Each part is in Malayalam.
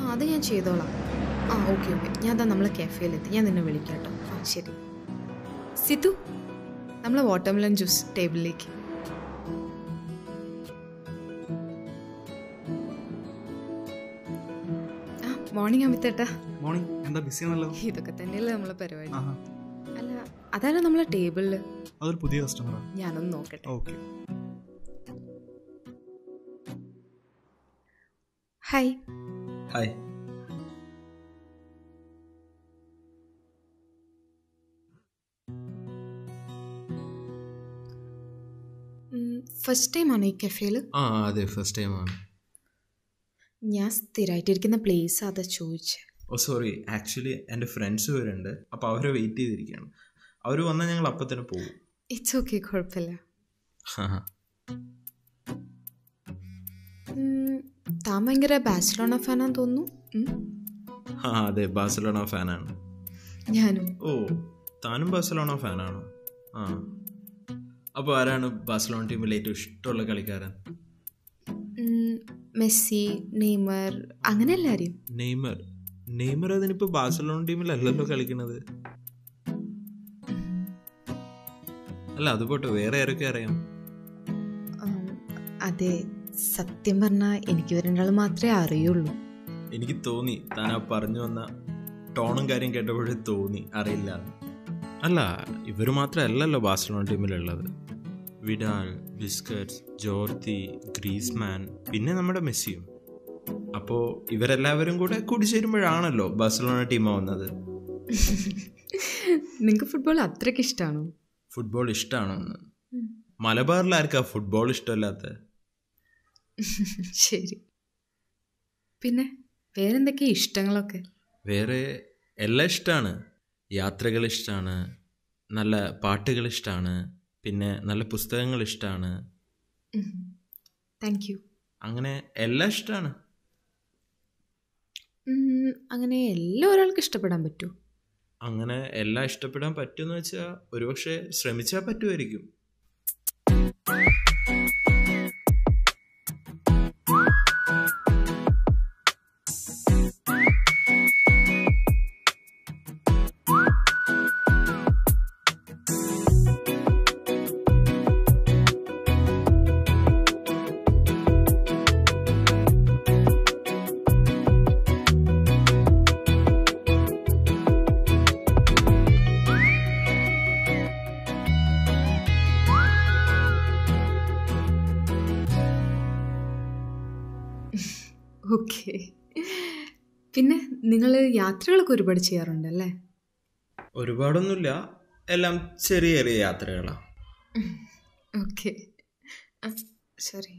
അത് ഞാൻ ചെയ്തോളാം ആ ഓക്കെ ഓക്കെ ഞാൻ അതാ നമ്മളെ കഫേയിലെത്തി ഞാൻ നിന്നെ വിളിക്കാം കേട്ടോ ആ ശരി സിതു നമ്മളെ വാട്ടർമെലൺ ജ്യൂസ് ടേബിളിലേക്ക് ആ മോർണിംഗ് അമിത്തേട്ടാ മോർണിംഗ് എന്താ ബിസി ആണല്ലോ ഇതൊക്കെ തന്നെയല്ലേ നമ്മളെ പരിപാടി ആഹാ അല്ല അതാണ് നമ്മളെ ടേബിളിൽ അതൊരു പുതിയ കസ്റ്റമറാ ഞാനൊന്ന് നോക്കട്ടെ ഓക്കെ ഹായ് ഹായ് ഫസ്റ്റ് ടൈമാണോ ഈ കഫേയിൽ ആ അതെ ഫസ്റ്റ് ടൈമാണ് ഞാൻ സ്ഥിരമായിട്ടിരിക്കുന്ന പ്ലേസ് അതാ ചോദിച്ചത് ഓ സോറി ആക്ച്വലി എൻ്റെ ഫ്രണ്ട്സ് വരുന്നുണ്ട് അപ്പോൾ അവരെ വെയിറ്റ് ചെയ്തിരിക്കുകയാണ് അവർ വന്നാൽ ഞങ്ങൾ അപ്പം തന്നെ പോകും ഇറ്റ്സ് ഓക്കെ കുഴപ്പമില്ല ആഹാ. ഉം, താൻ ഭയങ്കര ബാച്ചിലോണ ഫാനാന്ന് തോന്നുന്നു ഉം, ആ അതെ ബാഴ്സലോണ ഫാനാണ് ഞാനും ഓ താനും ബാഴ്സലോണ ഫാനാണോ ആ അപ്പോൾ ആരാണ് ബാഴ്സലോണ ടീമിൽ ഏറ്റവും ഇഷ്ടമുള്ള കളിക്കാരൻ ഉം, മെസ്സി നെയ്മർ അങ്ങനെ എല്ലാവരെയും നെയ്മർ നെയ്മർ അതിനിപ്പോൾ ബാഴ്സലോണ ടീമിലല്ലല്ലോ കളിക്കുന്നത് അല്ല അത് പോട്ടെ വേറെ ആരൊക്കെ അറിയാം ഉം, അതെ സത്യം പറഞ്ഞാൽ എനിക്ക് ഇവർ രണ്ടാൾ മാത്രമേ അറിയുള്ളൂ എനിക്ക് തോന്നി താൻ ആ പറഞ്ഞു വന്ന ടോണും കാര്യം കേട്ടപ്പോഴേ തോന്നി അറിയില്ല എന്ന്. അല്ല ഇവർ മാത്രമല്ലല്ലോ ബാഴ്സലോണ ടീമിലുള്ളത് വിഡാൽ ബിസ്ക്കറ്റ്സ് ജോർത്തി ഗ്രീസ്മാൻ പിന്നെ നമ്മുടെ മെസ്സിയും അപ്പോൾ ഇവരെല്ലാവരും കൂടെ കൂടിച്ചേരുമ്പോഴാണല്ലോ ബാഴ്സലോണ ടീമാവുന്നത് നിങ്ങൾക്ക് ഫുട്ബോൾ അത്രയ്ക്ക് ഇഷ്ടമാണോ ഫുട്ബോൾ ഇഷ്ടമാണോ എന്ന് മലബാറിൽ ആർക്കാ ഫുട്ബോൾ ഇഷ്ടമല്ലാത്ത ശരി പിന്നെ വേറെന്തൊക്കെയാ ഇഷ്ടങ്ങളൊക്കെ വേറെ എല്ലാം ഇഷ്ടമാണ് യാത്രകൾ ഇഷ്ടമാണ് നല്ല പാട്ടുകൾ ഇഷ്ടമാണ് പിന്നെ നല്ല പുസ്തകങ്ങൾ ഇഷ്ടമാണ് താങ്ക് യു അങ്ങനെ എല്ലാം ഇഷ്ടമാണ് അങ്ങനെ എല്ലാം ഒരാൾക്ക് ഇഷ്ടപ്പെടാൻ പറ്റുമോ അങ്ങനെ എല്ലാം ഇഷ്ടപ്പെടാൻ പറ്റുമെന്ന് വെച്ചാൽ ഒരുപക്ഷെ ശ്രമിച്ചാൽ പറ്റുമായിരിക്കും ഓക്കെ പിന്നെ നിങ്ങൾ യാത്രകളൊക്കെ ഒരുപാട് ചെയ്യാറുണ്ടല്ലേ ഒരുപാടൊന്നുമില്ല എല്ലാം ചെറിയ ചെറിയ യാത്രകളാണ് ഓക്കെ സോറി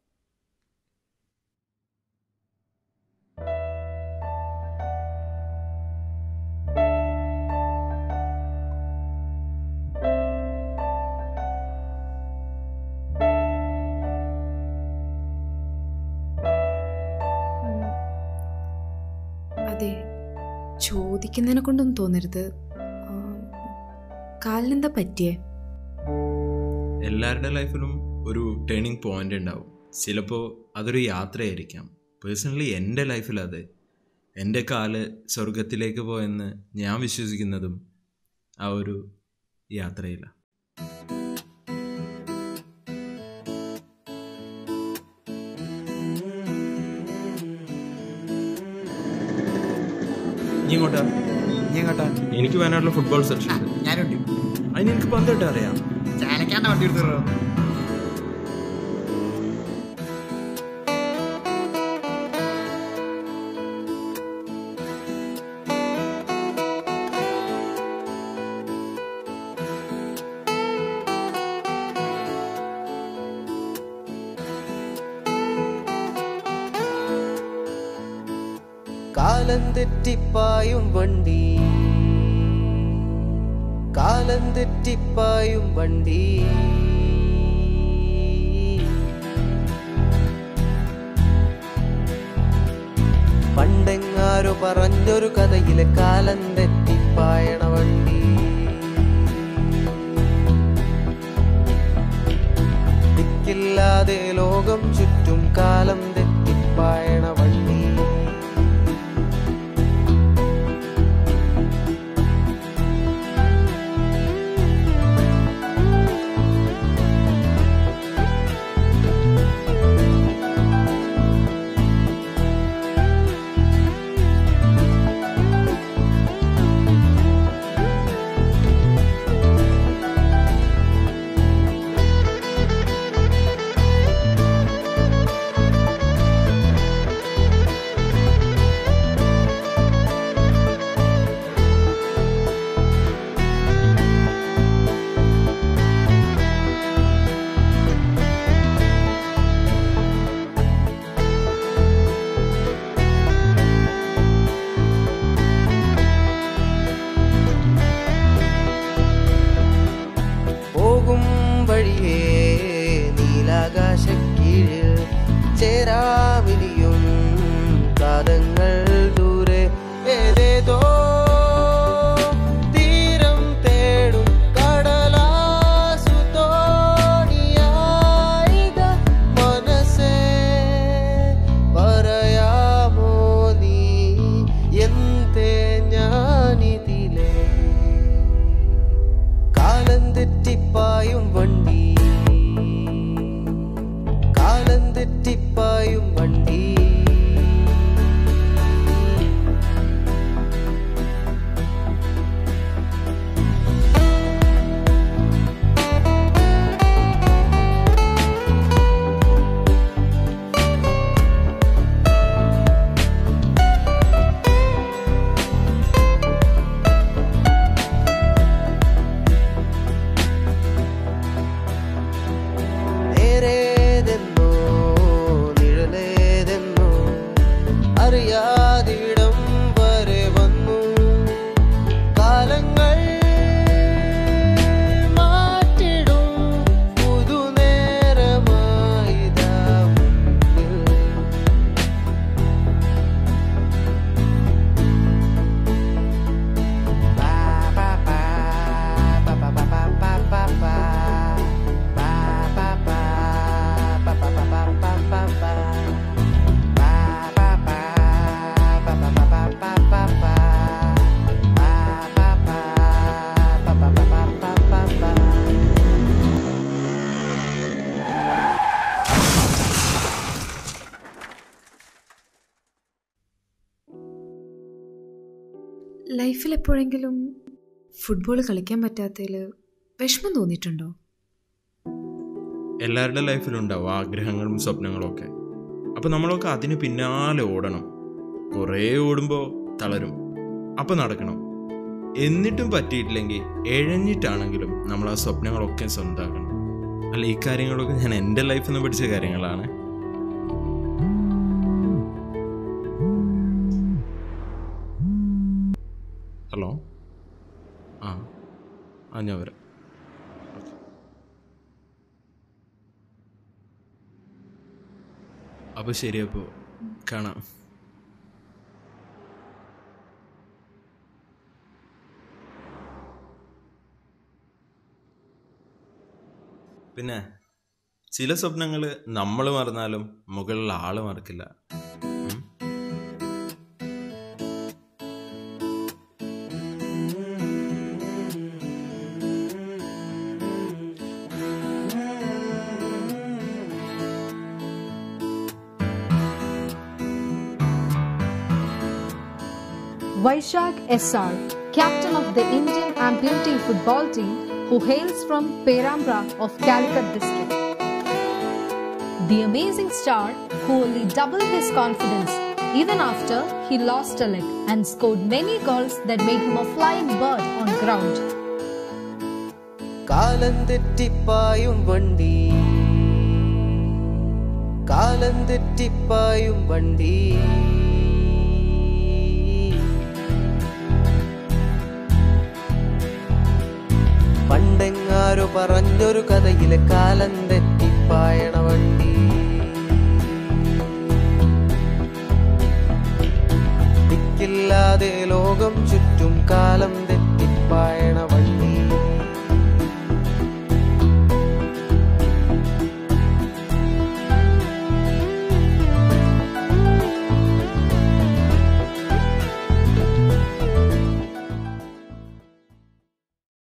അതെ ചോദിക്കുന്നതിനെ കൊണ്ടൊന്നും തോന്നരുത് ആ, കാലിനെന്താ പറ്റിയേ എല്ലാവരുടെ ലൈഫിലും ഒരു ടേണിംഗ് പോയിന്റ് ഉണ്ടാവും ചിലപ്പോൾ അതൊരു യാത്രയായിരിക്കാം പേഴ്സണലി എൻ്റെ ലൈഫിൽ അതെ എൻ്റെ കാല് സ്വർഗത്തിലേക്ക് പോയെന്ന് ഞാൻ വിശ്വസിക്കുന്നതും ആ ഒരു യാത്രയിലാണ് നീ ഇങ്ങോട്ടാ നീ എങ്ങോട്ടാ എനിക്ക് വയനാട്ടിലെ ഫുട്ബോൾ സെക്ഷൻ ഞാനുണ്ട് അതിന് എനിക്ക് പന്തിട്ട് അറിയാം ചാലക്കാണ്ട വണ്ടി എടുത്തോ കാലം തെറ്റിപ്പായും വണ്ടി കാലം തെറ്റിപ്പായും വണ്ടി പണ്ടെങ്ങാരോ പറഞ്ഞൊരു കഥയിലെ കാലം തെറ്റിപ്പായണ വണ്ടി ദിക്കില്ലാതെ ലോകം ചുറ്റും കാലം തെറ്റിപ്പായണ വണ്ടി അറിയാതിടം വരെ വന്നു കാലങ്ങൾ മാറ്റിടും പുതുനേരമായിതാ മുന്നിൽ. ലൈഫിൽ എപ്പോഴെങ്കിലും ഫുട്ബോൾ കളിക്കാൻ പറ്റാത്തതിൽ വിഷമം തോന്നിയിട്ടുണ്ടോ എല്ലാവരുടെ ലൈഫിലുണ്ടാവും ആഗ്രഹങ്ങളും സ്വപ്നങ്ങളും ഒക്കെ അപ്പോൾ നമ്മളൊക്കെ അതിന് പിന്നാലെ ഓടണം കുറേ ഓടുമ്പോൾ തളരും അപ്പോൾ നടക്കണം എന്നിട്ടും പറ്റിയിട്ടില്ലെങ്കിൽ എഴഞ്ഞിട്ടാണെങ്കിലും നമ്മൾ ആ സ്വപ്നങ്ങളൊക്കെ സ്വന്തമാക്കണം അല്ല ഈ കാര്യങ്ങളൊക്കെ ഞാൻ എൻ്റെ ലൈഫിൽ നിന്ന് പഠിച്ച കാര്യങ്ങളാണ് ഹലോ ആ ആ ഞാൻ വരാം അപ്പോൾ ശരി അപ്പോൾ കാണാം പിന്നെ ചില സ്വപ്നങ്ങൾ നമ്മൾ മറന്നാലും മുകളിൽ ആള് മറക്കില്ല ഉം. Vaishak SR, captain of the Indian amputee football team who hails from Perambra of Calicut district. The amazing star who only doubled his confidence even after he lost a leg and scored many goals that made him a flying bird on ground. കാലം തെറ്റിപ്പായും വണ്ടി കാലം തെറ്റിപ്പായും വണ്ടി പണ്ടെങ്ങാരോ പറഞ്ഞൊരു കഥയിലെ കാലം തെറ്റിപ്പായണ വണ്ടി ദിക്കില്ലാതെ ലോകം ചുറ്റും കാലം തെറ്റിപ്പായ